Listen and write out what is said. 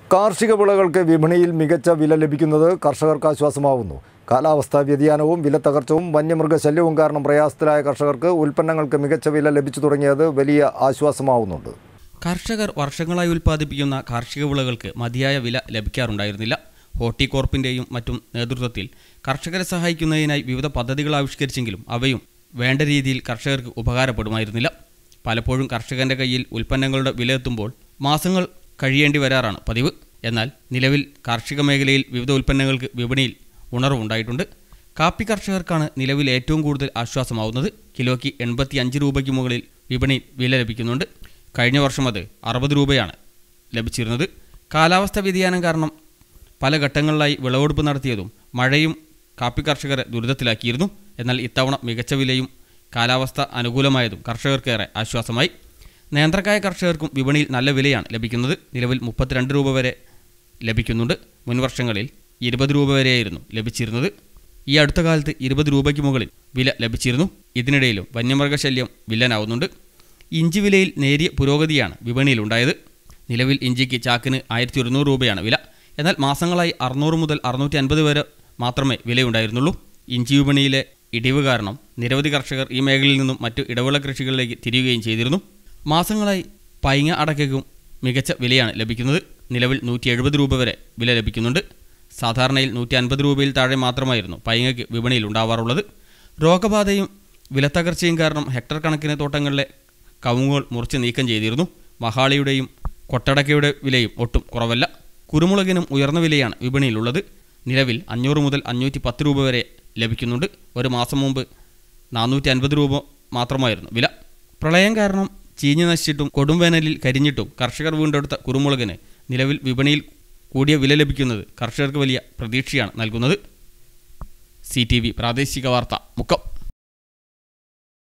കാർഷിക വിളകൾക്ക് വിപണിയിൽ മികച്ച വില ലഭിക്കുന്നത് കർഷകർക്ക് ആശ്വാസമാവുന്നു കാലാവസ്ഥാ വ്യതിയാനവും വിലത്തകർച്ചവും വന്യമൃഗശല്യവും കാരണം പ്രയാസത്തിലായ കർഷകർക്ക് ഉൽപ്പന്നങ്ങൾക്ക് മികച്ച വില ലഭിച്ചു തുടങ്ങിയത് വലിയ ആശ്വാസമാവുന്നുണ്ട് കർഷകർ വർഷങ്ങളായി ഉൽപ്പാദിപ്പിക്കുന്ന കാർഷിക വിളകൾക്ക് മതിയായ വില ലഭിക്കാറുണ്ടായിരുന്നില്ല ഹോർട്ടികോർപ്പിന്റെയും മറ്റും നേതൃത്വത്തിൽ കർഷകരെ സഹായിക്കുന്നതിനായി വിവിധ പദ്ധതികൾ ആവിഷ്കരിച്ചെങ്കിലും അവയും വേണ്ട രീതിയിൽ കർഷകർക്ക് ഉപകാരപ്പെടുമായിരുന്നില്ല പലപ്പോഴും കർഷകന്റെ കയ്യിൽ ഉൽപ്പന്നങ്ങളുടെ വില എത്തുമ്പോൾ മാസങ്ങൾ കഴിയേണ്ടി വരാറാണ് പതിവ് എന്നാൽ നിലവിൽ കാർഷിക മേഖലയിൽ വിവിധ ഉൽപ്പന്നങ്ങൾക്ക് വിപണിയിൽ ഉണർവുണ്ടായിട്ടുണ്ട് കാപ്പി കർഷകർക്കാണ് നിലവിൽ ഏറ്റവും കൂടുതൽ ആശ്വാസമാവുന്നത് കിലോയ്ക്ക് എൺപത്തി അഞ്ച് രൂപയ്ക്ക് മുകളിൽ വിപണിയിൽ വില ലഭിക്കുന്നുണ്ട് കഴിഞ്ഞ വർഷം അത് അറുപത് രൂപയാണ് ലഭിച്ചിരുന്നത് കാലാവസ്ഥ വ്യതിയാനം കാരണം പല ഘട്ടങ്ങളിലായി വിളവെടുപ്പ് നടത്തിയതും മഴയും കാപ്പി കർഷകരെ ദുരിതത്തിലാക്കിയിരുന്നു എന്നാൽ ഇത്തവണ മികച്ച വിലയും കാലാവസ്ഥ അനുകൂലമായതും കർഷകർക്കേറെ ആശ്വാസമായി നേന്ത്രക്കായ കർഷകർക്കും വിപണിയിൽ നല്ല വിലയാണ് ലഭിക്കുന്നത് നിലവിൽ മുപ്പത്തിരണ്ട് രൂപ വരെ ലഭിക്കുന്നുണ്ട് മുൻവർഷങ്ങളിൽ ഇരുപത് രൂപ വരെയായിരുന്നു ലഭിച്ചിരുന്നത് ഈ അടുത്ത കാലത്ത് ഇരുപത് രൂപയ്ക്ക് മുകളിൽ വില ലഭിച്ചിരുന്നു ഇതിനിടയിലും വന്യമൃഗശല്യം വില്ലനാവുന്നുണ്ട് ഇഞ്ചി വിലയിൽ നേരിയ പുരോഗതിയാണ് വിപണിയിലുണ്ടായത് നിലവിൽ ഇഞ്ചിക്ക് ചാക്കിന് ആയിരത്തി ഒരുന്നൂറ് രൂപയാണ് വില എന്നാൽ മാസങ്ങളായി അറുന്നൂറ് മുതൽ അറുന്നൂറ്റി അൻപത് വരെ മാത്രമേ വിലയുണ്ടായിരുന്നുള്ളൂ ഇഞ്ചി വിപണിയിലെ ഇടിവ് കാരണം നിരവധി കർഷകർ ഈ മേഖലയിൽ നിന്നും മറ്റു ഇടവിള കൃഷികളിലേക്ക് തിരിയുകയും ചെയ്തിരുന്നു മാസങ്ങളായി പൈങ്ങ അടക്കയ്ക്കും മികച്ച വിലയാണ് ലഭിക്കുന്നത് നിലവിൽ നൂറ്റി എഴുപത് രൂപ വരെ വില ലഭിക്കുന്നുണ്ട് സാധാരണയിൽ നൂറ്റി അൻപത് രൂപയിൽ താഴെ മാത്രമായിരുന്നു പൈങ്ങയ്ക്ക് വിപണിയിൽ ഉണ്ടാവാറുള്ളത് രോഗബാധയും വിലത്തകർച്ചയും കാരണം ഹെക്ടർ കണക്കിന് തോട്ടങ്ങളിലെ കവുങ്ങുകൾ മുറിച്ച് നീക്കം ചെയ്തിരുന്നു മഹാളിയുടെയും കൊട്ടടക്കയുടെ വിലയും ഒട്ടും കുറവല്ല കുരുമുളകിനും ഉയർന്ന വിലയാണ് വിപണിയിലുള്ളത് നിലവിൽ അഞ്ഞൂറ് മുതൽ അഞ്ഞൂറ്റി പത്ത് രൂപ വരെ ലഭിക്കുന്നുണ്ട് ഒരു മാസം മുമ്പ് നാനൂറ്റി അൻപത് രൂപ മാത്രമായിരുന്നു വില പ്രളയം കാരണം ചീഞ്ഞു നശിച്ചിട്ടും കൊടുംവേനലിൽ കരിഞ്ഞിട്ടും കർഷകർ വീണ്ടെടുത്ത കുരുമുളകിന് നിലവിൽ വിപണിയിൽ കൂടിയ വില ലഭിക്കുന്നത് കർഷകർക്ക് വലിയ പ്രതീക്ഷയാണ് നൽകുന്നത് സി പ്രാദേശിക വാർത്ത മുക്കം